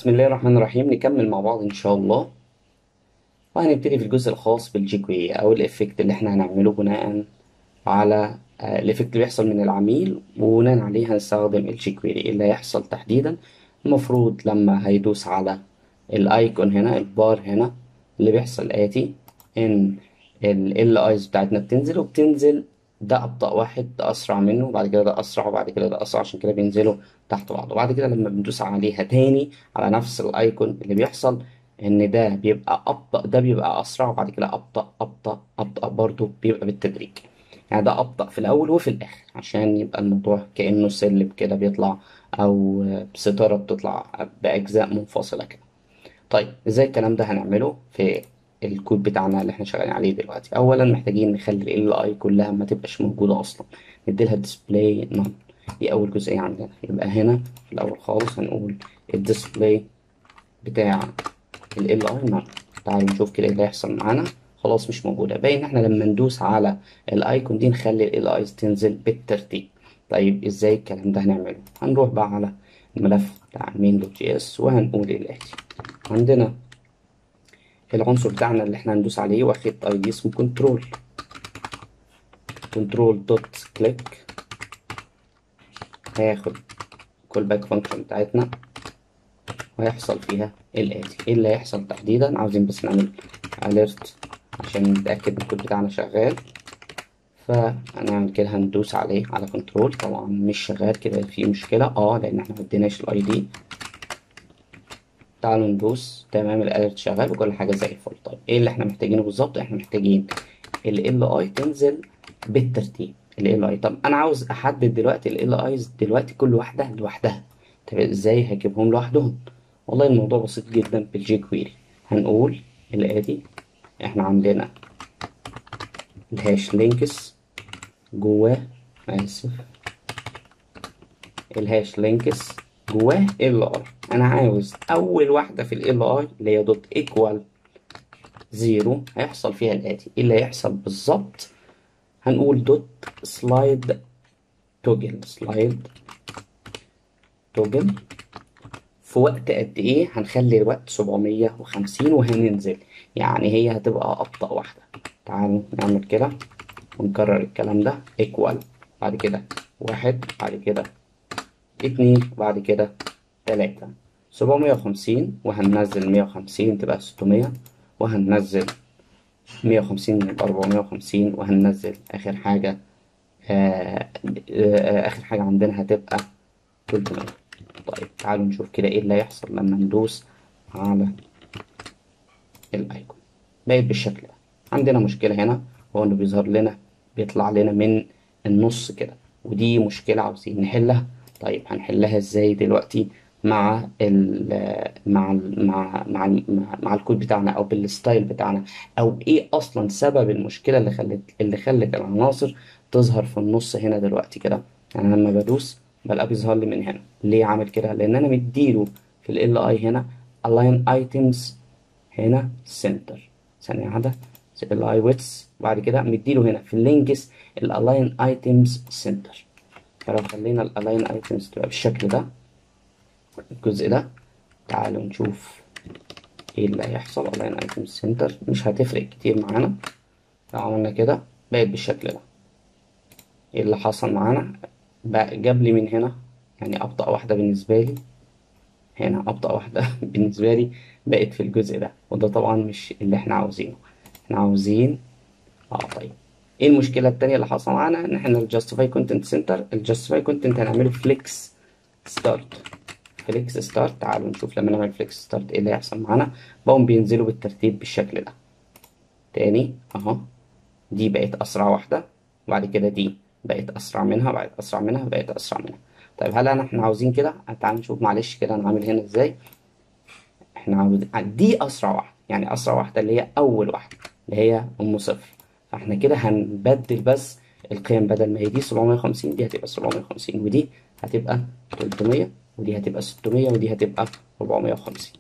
بسم الله الرحمن الرحيم نكمل مع بعض إن شاء الله وهنبتدي في الجزء الخاص بالجيكوي أو الإفكت اللي إحنا هنعمله بناء على آه، الإفكت اللي بيحصل من العميل وبناء عليه هنستخدم الجيكويري إيه اللي هيحصل تحديدا المفروض لما هيدوس على الأيكون هنا البار هنا اللي بيحصل الآتي إن ال ايز بتاعتنا بتنزل وبتنزل ده أبطأ واحد ده أسرع منه وبعد كده ده أسرع وبعد كده ده أسرع عشان كده بينزلوا تحت بعض وبعد كده لما بندوس عليها تاني على نفس الأيكون اللي بيحصل إن ده بيبقى أبطأ ده بيبقى أسرع وبعد كده أبطأ أبطأ أبطأ برضه بيبقى بالتدريج يعني ده أبطأ في الأول وفي الآخر عشان يبقى الموضوع كأنه سلم كده بيطلع أو ستارة بتطلع بأجزاء منفصلة كده طيب ازاي الكلام ده هنعمله في الكود بتاعنا اللي احنا شغالين عليه دلوقتي اولا محتاجين نخلي ال اي كلها ما تبقاش موجوده اصلا نديلها display none دي اول جزئيه عندنا يبقى هنا في الاول خالص هنقول الديسبلاي بتاع ال ال اي none تعالوا نشوف كده ايه اللي هيحصل معانا خلاص مش موجوده باين ان احنا لما ندوس على الايكون دي نخلي ال ايز تنزل بالترتيب طيب ازاي الكلام ده هنعمله هنروح بقى على الملف بتاع main.js وهنقول الاتي عندنا العنصر بتاعنا اللي احنا هندوس عليه واخد اي دي اسمه كنترول كنترول دوت كليك هياخد كول باك فانكشن بتاعتنا وهيحصل فيها الاتي ايه اللي هيحصل تحديدا عاوزين بس نعمل اليرت عشان نتاكد ان الكود بتاعنا شغال فهنعمل كده هندوس عليه على كنترول طبعا مش شغال كده في مشكله اه لان احنا مديناش الاي دي تعالوا ندوس تمام الاليرت شغال وكل حاجه زي الفل طيب ايه اللي احنا محتاجينه بالظبط احنا محتاجين ال اي تنزل بالترتيب ال اي طب انا عاوز احدد دلوقتي ال ايز دلوقتي كل واحده لوحدها طب ازاي هجيبهم لوحدهم والله الموضوع بسيط جدا بالجي كويري هنقول الاتي احنا عندنا الهاش لينكس جواه اسف الهاش لينكس جواه ال اي انا عاوز اول واحده في ال اي اللي هي دوت ايكوال زيرو هيحصل فيها الاتي ايه اللي هيحصل بالظبط هنقول دوت سلايد توجل سلايد توجل في وقت قد ايه هنخلي الوقت 750 وهننزل يعني هي هتبقى ابطأ واحده تعالوا نعمل كده ونكرر الكلام ده ايكوال بعد كده واحد بعد كده اتنين بعد كده تلاتة سبعمية وخمسين وهننزل مية وخمسين تبقى ستمية وهننزل مية وخمسين يبقى أربعمية وخمسين وهننزل آخر حاجة آه آه آخر حاجة عندنا هتبقى تلتمية طيب تعالوا نشوف كده ايه اللي هيحصل لما ندوس على الايكون بقت بالشكل ده عندنا مشكلة هنا هو انه بيظهر لنا بيطلع لنا من النص كده ودي مشكلة عاوزين نحلها طيب هنحلها ازاي دلوقتي مع ال مع ال مع مع مع, مع الكود بتاعنا او بالستايل بتاعنا او ايه اصلا سبب المشكله اللي خلت اللي خلت العناصر تظهر في النص هنا دلوقتي كده يعني لما بدوس بلاقيه بيظهر لي من هنا ليه عامل كده لان انا مديله في ال اي هنا align items هنا center ثانيه واحده ال اي ويتس بعد كده مديله هنا في اللينكس الالاين ايتمز سنتر فلو خلينا الالاين ايتمز تبقى بالشكل ده الجزء ده تعالوا نشوف ايه اللي هيحصل الاين ايتمز سنتر مش هتفرق كتير معانا لو عملنا كده بقت بالشكل ده ايه اللي حصل معانا بقى جاب لي من هنا يعني ابطأ واحدة بالنسبة لي هنا ابطأ واحدة بالنسبة لي بقت في الجزء ده وده طبعا مش اللي احنا عاوزينه احنا عاوزين اه طيب ايه المشكلة التانية اللي حصل معانا ان احنا الجاستيفاي كونتنت سنتر الجاستيفاي كونتنت هنعمله فليكس ستارت فليكس ستارت تعالوا نشوف لما نعمل فليكس ستارت ايه اللي هيحصل معانا بقوم بينزلوا بالترتيب بالشكل ده تاني اهو دي بقت اسرع واحدة وبعد كده دي بقت اسرع منها بقت اسرع منها بقت اسرع منها طيب هل انا احنا عاوزين كده تعالوا نشوف معلش كده انا عامل هنا ازاي احنا عاوزين دي اسرع واحدة يعني اسرع واحدة اللي هي اول واحدة اللي هي ام صفر فاحنا كده هنبدل بس القيم بدل ما هي دي 750 دي هتبقى 750 ودي هتبقى 300 ودي هتبقى 600 ودي هتبقى 450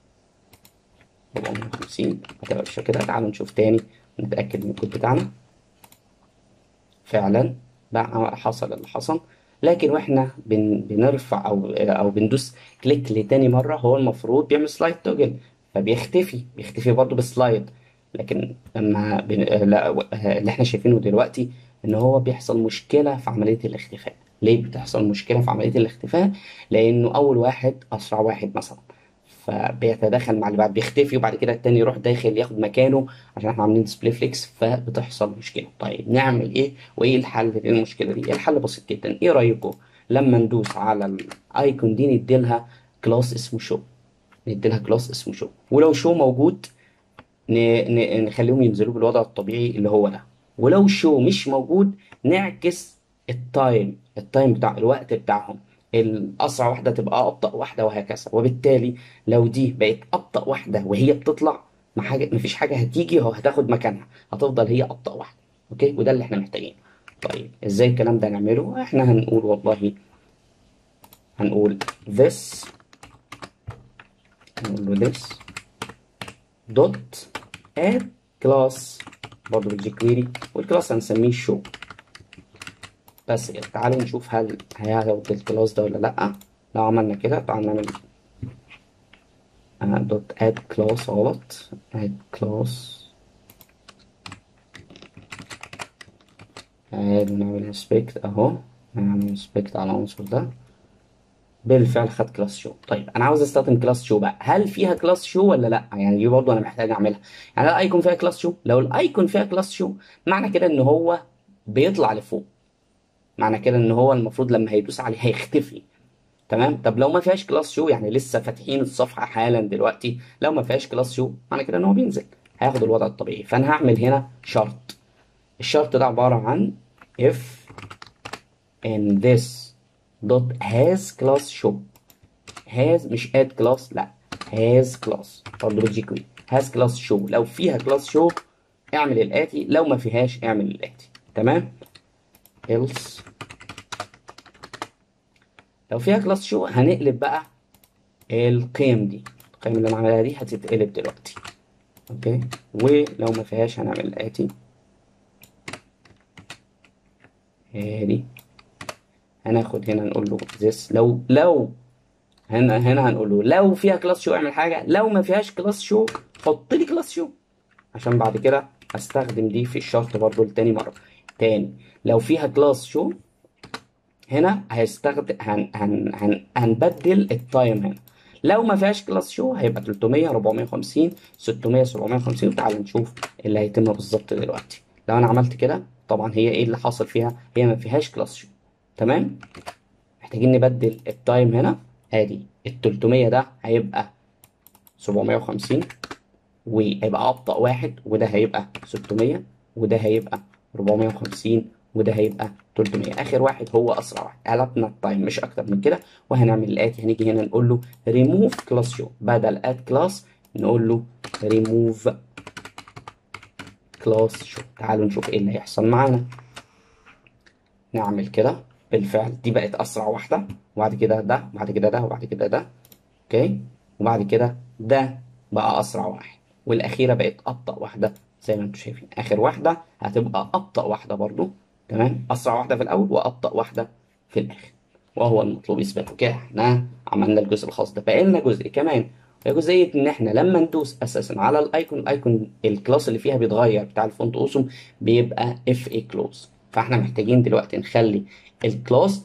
450 هتبقى بالشكل ده تعالوا نشوف تاني نتأكد من الكود بتاعنا فعلا بقى حصل اللي حصل لكن واحنا بن بنرفع او او بندوس كليك لتاني مره هو المفروض بيعمل سلايد توجل فبيختفي بيختفي برضه بالسلايد لكن لما بن... لا اللي احنا شايفينه دلوقتي ان هو بيحصل مشكله في عمليه الاختفاء ليه بتحصل مشكله في عمليه الاختفاء لانه اول واحد اسرع واحد مثلا فبيتداخل مع اللي بعد بيختفي وبعد كده التاني يروح داخل ياخد مكانه عشان احنا عاملين ديسبلاي فليكس فبتحصل مشكله طيب نعمل ايه وايه الحل للمشكله دي الحل بسيط جدا ايه رايكم لما ندوس على الايكون دي نديلها كلاس اسمه شو نديلها كلاس اسمه شو ولو شو موجود ن... ن... نخليهم ينزلوا بالوضع الطبيعي اللي هو ده ولو شو مش موجود نعكس التايم التايم بتاع الوقت بتاعهم الأسرع واحدة تبقى أبطأ واحدة وهكذا وبالتالي لو دي بقت أبطأ واحدة وهي بتطلع ما حاجة مفيش حاجة هتيجي هو هتاخد مكانها هتفضل هي أبطأ واحدة أوكي وده اللي إحنا محتاجينه طيب إزاي الكلام ده نعمله إحنا هنقول والله هنقول this هنقول له this dot add class برضه بالجي كويري والكلاس هنسميه show بس كده تعالوا نشوف هل هياخد الكلاس ده ولا لأ لو عملنا كده تعالوا نعمل دوت اد كلاس غلط اد كلاس تعالوا نعمل انسبكت اهو نعمل انسبكت على العنصر ده بالفعل خد كلاس شو طيب انا عاوز استخدم كلاس شو بقى هل فيها كلاس شو ولا لا يعني دي برضه انا محتاج اعملها يعني الايكون فيها كلاس شو لو الايكون فيها كلاس شو معنى كده ان هو بيطلع لفوق معنى كده ان هو المفروض لما هيدوس عليه هيختفي تمام طب لو ما فيهاش كلاس شو يعني لسه فاتحين الصفحه حالا دلوقتي لو ما فيهاش كلاس شو معنى كده ان هو بينزل هياخد الوضع الطبيعي فانا هعمل هنا شرط الشرط ده عباره عن if in this dot has class show has مش add class لا has class برضه بالجي كوي has class show لو فيها class show اعمل الاتي لو ما فيهاش اعمل الاتي تمام else لو فيها كلاس شو هنقلب بقى القيم دي القيم اللي انا عاملها دي هتتقلب دلوقتي اوكي ولو ما فيهاش هنعمل الاتي ادي هناخد هنا نقول له this لو لو هنا هنا هنقول له لو فيها كلاس شو اعمل حاجه لو ما فيهاش كلاس شو حط لي كلاس شو عشان بعد كده استخدم دي في الشرط برضو لتاني مره تاني لو فيها كلاس شو هنا هيستخدم هن هن هن هنبدل التايم هنا لو ما فيهاش كلاس شو هيبقى 300 450 600 750 وتعالى نشوف اللي هيتم بالظبط دلوقتي لو انا عملت كده طبعا هي ايه اللي حاصل فيها هي ما فيهاش كلاس شو تمام محتاجين نبدل التايم هنا ادي ال 300 ده هيبقى 750 وهيبقى ابطأ واحد وده هيبقى 600 وده هيبقى 450 وده هيبقى 300 اخر واحد هو اسرع واحد قلبنا التايم مش اكتر من كده وهنعمل الاتي هنيجي هنا نقول له ريموف كلاس شو بدل اد كلاس نقول له ريموف كلاس شو تعالوا نشوف ايه اللي هيحصل معانا نعمل كده بالفعل دي بقت اسرع واحده وبعد كده ده وبعد كده ده وبعد كده ده اوكي وبعد كده ده بقى اسرع واحد والاخيره بقت ابطا واحده زي ما انتم شايفين اخر واحده هتبقى ابطا واحده برضو تمام اسرع واحده في الاول وابطا واحده في الاخر وهو المطلوب اثباته كده احنا عملنا الجزء الخاص ده بقى لنا جزء كمان وهي جزئيه ان احنا لما ندوس اساسا على الايكون الايكون الكلاس اللي فيها بيتغير بتاع الفونت اوسم بيبقى اف اي كلوز فاحنا محتاجين دلوقتي نخلي الكلاس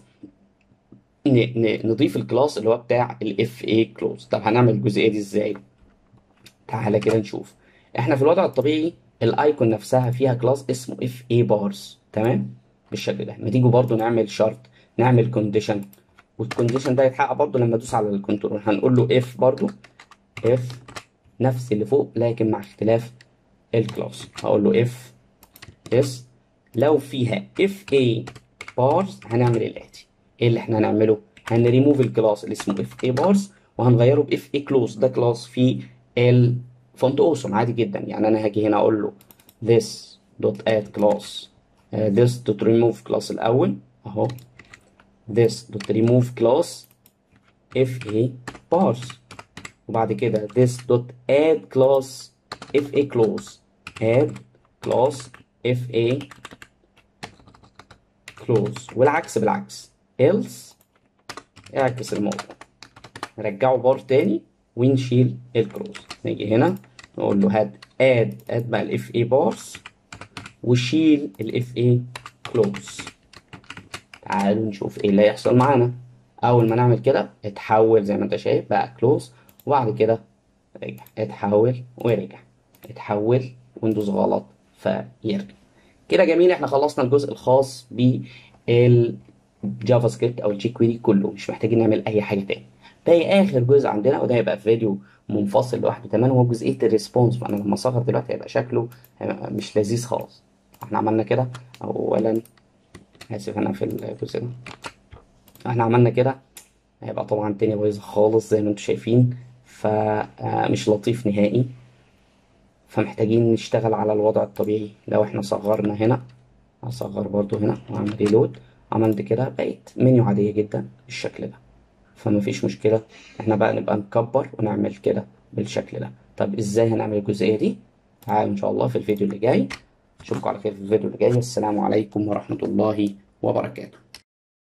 نضيف الكلاس اللي هو بتاع الاف اي كلوز طب هنعمل الجزئيه دي ازاي تعالى كده نشوف احنا في الوضع الطبيعي الايكون نفسها فيها كلاس اسمه اف اي بارز تمام بالشكل ده ما تيجوا برضو نعمل شرط نعمل كونديشن والكونديشن ده يتحقق برضو لما ادوس على الكنترول هنقول له اف برضو اف نفس اللي فوق لكن مع اختلاف الكلاس هقول له اف اس لو فيها اف اي بارز هنعمل الاتي ايه اللي احنا هنعمله هنريموف الكلاس اللي اسمه اف اي بارز وهنغيره باف اي كلوز ده كلاس في الفونت اوسم عادي جدا يعني انا هاجي هنا اقول له this dot add class uh, this dot remove class الاول اهو this dot remove class if a parse وبعد كده this dot add class if a close add class if a close والعكس بالعكس else اعكس الموضوع نرجعه بار تاني ونشيل الكروز نيجي هنا نقول له هات اد اد بقى الاف اي بارز وشيل الاف اي كلوز تعالوا نشوف ايه اللي هيحصل معانا اول ما نعمل كده اتحول زي ما انت شايف بقى كلوز وبعد كده رجع اتحول ورجع اتحول ويندوز غلط فيرجع كده جميل احنا خلصنا الجزء الخاص بالجافا سكريبت او الجي كويري كله مش محتاجين نعمل اي حاجه تاني باقي اخر جزء عندنا وده هيبقى في فيديو منفصل لوحده تماما هو جزئيه الريسبونس فانا لما اصغر دلوقتي هيبقى شكله هيبقى مش لذيذ خالص احنا عملنا كده اولا اسف انا في الجزء ده احنا عملنا كده هيبقى طبعا الدنيا بايظه خالص زي ما انتم شايفين فمش لطيف نهائي فمحتاجين نشتغل على الوضع الطبيعي لو احنا صغرنا هنا هصغر برضو هنا واعمل ريلود عملت كده بقت منيو عادية جدا بالشكل ده فمفيش مشكلة احنا بقى نبقى نكبر ونعمل كده بالشكل ده طب ازاي هنعمل الجزئية دي تعالوا ان شاء الله في الفيديو اللي جاي اشوفكم على خير في الفيديو اللي جاي والسلام عليكم ورحمة الله وبركاته